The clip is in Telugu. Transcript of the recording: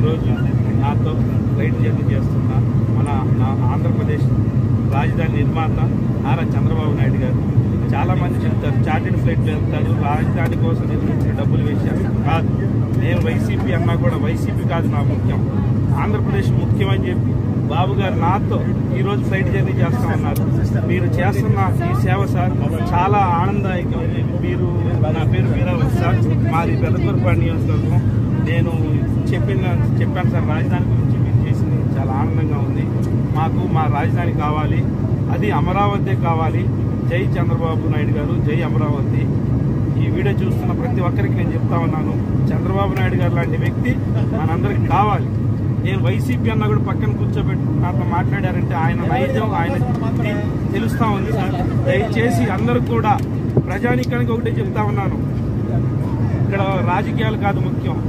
ఈరోజు నాతో ఫ్లైట్ జర్నీ చేస్తున్న మన నా ఆంధ్రప్రదేశ్ రాజధాని నిర్మాత నారా చంద్రబాబు నాయుడు గారు చాలా మంది చెప్తారు చార్టెడ్ ఫ్లైట్లు వెళ్తారు రాజధాని కోసం నిర్మించిన డబ్బులు వేశారు కాదు నేను వైసీపీ అన్నా కూడా వైసీపీ కాదు నా ముఖ్యం ఆంధ్రప్రదేశ్ ముఖ్యం అని చెప్పి బాబు గారు నాతో ఈరోజు ఫ్లైట్ జర్నీ చేస్తా ఉన్నారు మీరు చేస్తున్న ఈ సేవ సార్ చాలా ఆనందదాయకం మీరు నా పేరు వీరావు సార్ మాది పెద్దపూరపాడు నియోజకవర్గం నేను చెప్పిన చెప్పాను సార్ రాజధాని గురించి మీరు చేసింది చాలా ఆనందంగా ఉంది మాకు మా రాజధాని కావాలి అది అమరావతి కావాలి జై చంద్రబాబు నాయుడు గారు జై అమరావతి ఈ వీడియో చూస్తున్న ప్రతి ఒక్కరికి నేను చెప్తా ఉన్నాను చంద్రబాబు నాయుడు గారు లాంటి వ్యక్తి మనందరికి కావాలి నేను వైసీపీ అన్న కూడా పక్కన కూర్చోబెట్టి నాతో మాట్లాడారంటే ఆయన నైజం ఆయన తె- తెలుస్తా ఉంది సార్ దయచేసి అందరూ కూడా ప్రజానీకానికి ఒకటే చెప్తా ఉన్నాను ఇక్కడ రాజకీయాలు కాదు ముఖ్యం